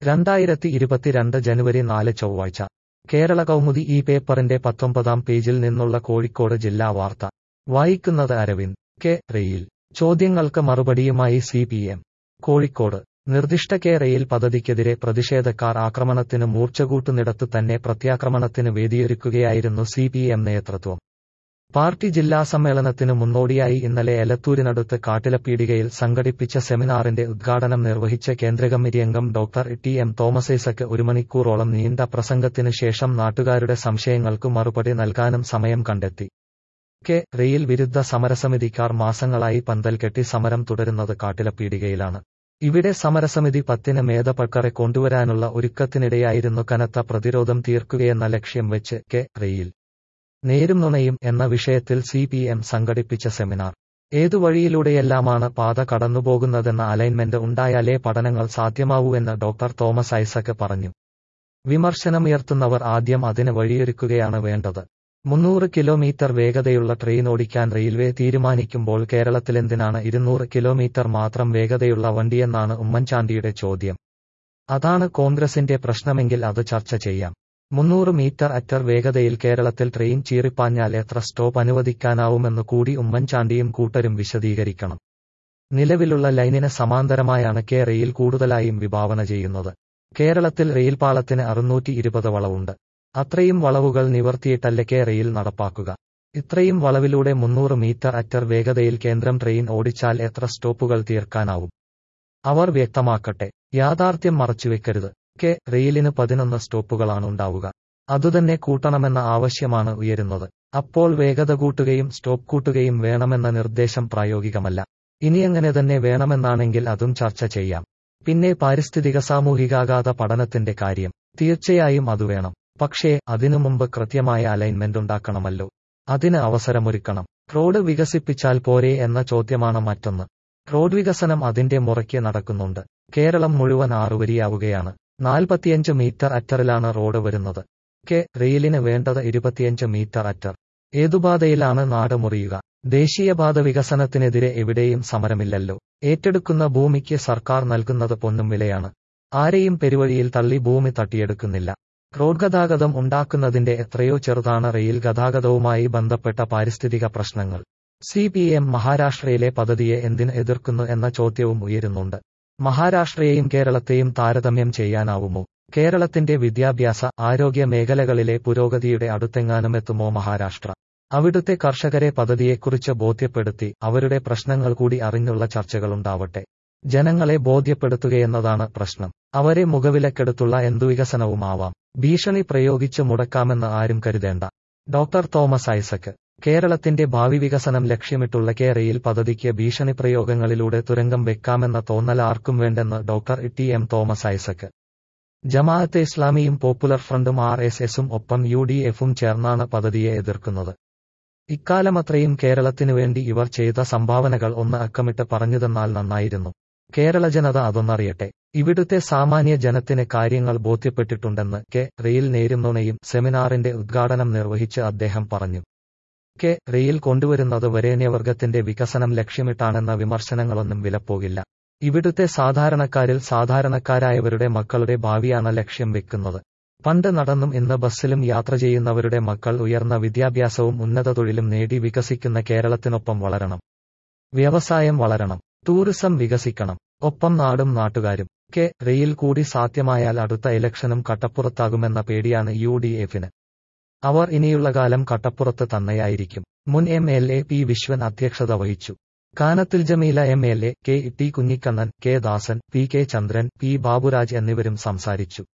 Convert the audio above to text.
രണ്ടായിരത്തി ഇരുപത്തിരണ്ട് ജനുവരി നാല് ചൊവ്വാഴ്ച കേരള കൗമുദി ഈ പേപ്പറിന്റെ പത്തൊമ്പതാം പേജിൽ നിന്നുള്ള കോഴിക്കോട് ജില്ലാ വാർത്ത വായിക്കുന്നത് അരവിന്ദ് കെ റെയിൽ ചോദ്യങ്ങൾക്ക് മറുപടിയുമായി സി പി എം കോഴിക്കോട് നിർദ്ദിഷ്ട കെ റെയിൽ പദ്ധതിക്കെതിരെ പ്രതിഷേധക്കാർ ആക്രമണത്തിന് മൂർച്ചകൂട്ടുന്നിടത്ത് തന്നെ പ്രത്യാക്രമണത്തിന് വേദിയൊരുക്കുകയായിരുന്നു സി പി എം നേതൃത്വം പാർട്ടി ജില്ലാ സമ്മേളനത്തിന് മുന്നോടിയായി ഇന്നലെ എലത്തൂരിനടുത്ത് കാട്ടിലപ്പീടികയിൽ സംഘടിപ്പിച്ച സെമിനാറിന്റെ ഉദ്ഘാടനം നിർവഹിച്ച കേന്ദ്രകമ്മിറ്റി അംഗം ഡോക്ടർ ടി എം തോമസൈസക്ക് ഒരു മണിക്കൂറോളം നീണ്ട പ്രസംഗത്തിന് ശേഷം നാട്ടുകാരുടെ സംശയങ്ങൾക്ക് മറുപടി നൽകാനും സമയം കണ്ടെത്തി കെ റെയിൽ വിരുദ്ധ സമരസമിതിക്കാർ മാസങ്ങളായി പന്തൽ കെട്ടി സമരം തുടരുന്നത് കാട്ടിലപ്പീടികയിലാണ് ഇവിടെ സമരസമിതി പത്തിന് മേധപൾക്കറെ കൊണ്ടുവരാനുള്ള ഒരുക്കത്തിനിടെയായിരുന്നു കനത്ത പ്രതിരോധം തീർക്കുകയെന്ന ലക്ഷ്യം വെച്ച് കെ റെയിൽ നേരും നുണയും എന്ന വിഷയത്തിൽ സി പി എം സംഘടിപ്പിച്ച സെമിനാർ ഏതു വഴിയിലൂടെയെല്ലാമാണ് പാത കടന്നുപോകുന്നതെന്ന അലൈൻമെന്റ് ഉണ്ടായാലേ പഠനങ്ങൾ സാധ്യമാവൂവെന്ന് ഡോക്ടർ തോമസ് ഐസക് പറഞ്ഞു വിമർശനമുയർത്തുന്നവർ ആദ്യം അതിന് വഴിയൊരുക്കുകയാണ് വേണ്ടത് മുന്നൂറ് കിലോമീറ്റർ വേഗതയുള്ള ട്രെയിൻ ഓടിക്കാൻ റെയിൽവേ തീരുമാനിക്കുമ്പോൾ കേരളത്തിലെന്തിനാണ് ഇരുന്നൂറ് കിലോമീറ്റർ മാത്രം വേഗതയുള്ള വണ്ടിയെന്നാണ് ഉമ്മൻചാണ്ടിയുടെ ചോദ്യം അതാണ് കോൺഗ്രസിന്റെ പ്രശ്നമെങ്കിൽ അത് ചർച്ച ചെയ്യാം മുന്നൂറ് മീറ്റർ അറ്റർ വേഗതയിൽ കേരളത്തിൽ ട്രെയിൻ ചീറിപ്പാഞ്ഞാൽ എത്ര സ്റ്റോപ്പ് അനുവദിക്കാനാവുമെന്ന് കൂടി ഉമ്മൻചാണ്ടിയും കൂട്ടരും വിശദീകരിക്കണം നിലവിലുള്ള ലൈനിന് സമാന്തരമായാണ് കെ റെയിൽ കൂടുതലായും വിഭാവന ചെയ്യുന്നത് കേരളത്തിൽ റെയിൽ പാളത്തിന് അറുന്നൂറ്റി ഇരുപത് വളവുണ്ട് അത്രയും വളവുകൾ നിവർത്തിയിട്ടല്ല കെ റെയിൽ നടപ്പാക്കുക ഇത്രയും വളവിലൂടെ മുന്നൂറ് മീറ്റർ അറ്റർ വേഗതയിൽ കേന്ദ്രം ട്രെയിൻ ഓടിച്ചാൽ എത്ര സ്റ്റോപ്പുകൾ തീർക്കാനാവും അവർ വ്യക്തമാക്കട്ടെ യാഥാർത്ഥ്യം മറച്ചുവെക്കരുത് കെ റെയിലിന് പതിനൊന്ന് സ്റ്റോപ്പുകളാണ് ഉണ്ടാവുക അതുതന്നെ കൂട്ടണമെന്ന ആവശ്യമാണ് ഉയരുന്നത് അപ്പോൾ വേഗത കൂട്ടുകയും സ്റ്റോപ്പ് കൂട്ടുകയും വേണമെന്ന നിർദ്ദേശം പ്രായോഗികമല്ല ഇനിയങ്ങനെ തന്നെ വേണമെന്നാണെങ്കിൽ അതും ചർച്ച ചെയ്യാം പിന്നെ പാരിസ്ഥിതിക സാമൂഹികാഘാത പഠനത്തിന്റെ കാര്യം തീർച്ചയായും അത് വേണം പക്ഷേ അതിനു മുമ്പ് കൃത്യമായ അലൈൻമെന്റ് ഉണ്ടാക്കണമല്ലോ അതിന് അവസരമൊരുക്കണം റോഡ് വികസിപ്പിച്ചാൽ പോരെ എന്ന ചോദ്യമാണ് മറ്റൊന്ന് റോഡ് വികസനം അതിന്റെ മുറയ്ക്ക് നടക്കുന്നുണ്ട് കേരളം മുഴുവൻ ആറുവരിയാവുകയാണ് നാൽപ്പത്തിയഞ്ച് മീറ്റർ അറ്ററിലാണ് റോഡ് വരുന്നത് കെ റെയിലിന് വേണ്ടത് ഇരുപത്തിയഞ്ച് മീറ്റർ അറ്റർ ഏതുപാതയിലാണ് നാട് മുറിയുക ദേശീയപാത വികസനത്തിനെതിരെ എവിടെയും സമരമില്ലല്ലോ ഏറ്റെടുക്കുന്ന ഭൂമിക്ക് സർക്കാർ നൽകുന്നത് പൊന്നും വിലയാണ് ആരെയും പെരുവഴിയിൽ തള്ളി ഭൂമി തട്ടിയെടുക്കുന്നില്ല റോഡ് ഗതാഗതം ഉണ്ടാക്കുന്നതിന്റെ എത്രയോ ചെറുതാണ് റെയിൽ ഗതാഗതവുമായി ബന്ധപ്പെട്ട പാരിസ്ഥിതിക പ്രശ്നങ്ങൾ സി പി എം മഹാരാഷ്ട്രയിലെ പദ്ധതിയെ എന്തിന് എതിർക്കുന്നു എന്ന ചോദ്യവും ഉയരുന്നുണ്ട് മഹാരാഷ്ട്രയെയും കേരളത്തെയും താരതമ്യം ചെയ്യാനാവുമോ കേരളത്തിന്റെ വിദ്യാഭ്യാസ ആരോഗ്യ മേഖലകളിലെ പുരോഗതിയുടെ അടുത്തെങ്ങാനുമെത്തുമോ മഹാരാഷ്ട്ര അവിടുത്തെ കർഷകരെ പദ്ധതിയെക്കുറിച്ച് ബോധ്യപ്പെടുത്തി അവരുടെ പ്രശ്നങ്ങൾ കൂടി അറിഞ്ഞുള്ള ചർച്ചകളുണ്ടാവട്ടെ ജനങ്ങളെ ബോധ്യപ്പെടുത്തുകയെന്നതാണ് പ്രശ്നം അവരെ മുഖവിലക്കെടുത്തുള്ള എന്തു വികസനവുമാവാം ഭീഷണി പ്രയോഗിച്ച് മുടക്കാമെന്ന് ആരും കരുതേണ്ട ഡോക്ടർ തോമസ് ഐസക് കേരളത്തിന്റെ ഭാവി വികസനം ലക്ഷ്യമിട്ടുള്ള കേരയിൽ പദ്ധതിക്ക് ഭീഷണി പ്രയോഗങ്ങളിലൂടെ തുരങ്കം വെക്കാമെന്ന തോന്നൽ ആർക്കും വേണ്ടെന്ന് doctor T M Thomas Isaac Jamaat ഇസ്ലാമിയും പോപ്പുലർ ഫ്രണ്ടും ആർ എസ് എസും ഒപ്പം യു ഡി എഫും ചേർന്നാണ് പദ്ധതിയെ എതിർക്കുന്നത് ഇക്കാലമത്രയും കേരളത്തിനു വേണ്ടി ഇവർ ചെയ്ത സംഭാവനകൾ ഒന്ന് അക്കമിട്ട് പറഞ്ഞുതന്നാൽ നന്നായിരുന്നു കേരള ജനത അതൊന്നറിയട്ടെ ഇവിടുത്തെ സാമാന്യ ജനത്തിന് കാര്യങ്ങൾ ബോധ്യപ്പെട്ടിട്ടുണ്ടെന്ന് കെ റെയിൽ നേരുന്നുണയും സെമിനാറിന്റെ ഉദ്ഘാടനം നിർവഹിച്ച് അദ്ദേഹം പറഞ്ഞു കെ റെയിൽ കൊണ്ടുവരുന്നത് വരേണ്യവർഗത്തിന്റെ വികസനം ലക്ഷ്യമിട്ടാണെന്ന വിമർശനങ്ങളൊന്നും വിലപ്പോകില്ല ഇവിടുത്തെ സാധാരണക്കാരിൽ സാധാരണക്കാരായവരുടെ മക്കളുടെ ഭാവിയാണ് ലക്ഷ്യം വെക്കുന്നത് പണ്ട് നടന്നും ഇന്ന് ബസ്സിലും യാത്ര ചെയ്യുന്നവരുടെ മക്കൾ ഉയർന്ന വിദ്യാഭ്യാസവും ഉന്നത തൊഴിലും നേടി വികസിക്കുന്ന കേരളത്തിനൊപ്പം വളരണം വ്യവസായം വളരണം ടൂറിസം വികസിക്കണം ഒപ്പം നാടും നാട്ടുകാരും കെ റെയിൽ കൂടി സാധ്യമായാൽ അടുത്ത ഇലക്ഷനും കട്ടപ്പുറത്താകുമെന്ന പേടിയാണ് യു ഡി എഫിന് അവർ ഇനിയുള്ള കാലം കട്ടപ്പുറത്ത് തന്നെയായിരിക്കും മുൻ M L A P Viswan അധ്യക്ഷത വഹിച്ചു കാനത്തിൽ Jameela M L A K T Kunhikannan K Dasan P K Chandran P Baburaj എന്നിവരും സംസാരിച്ചു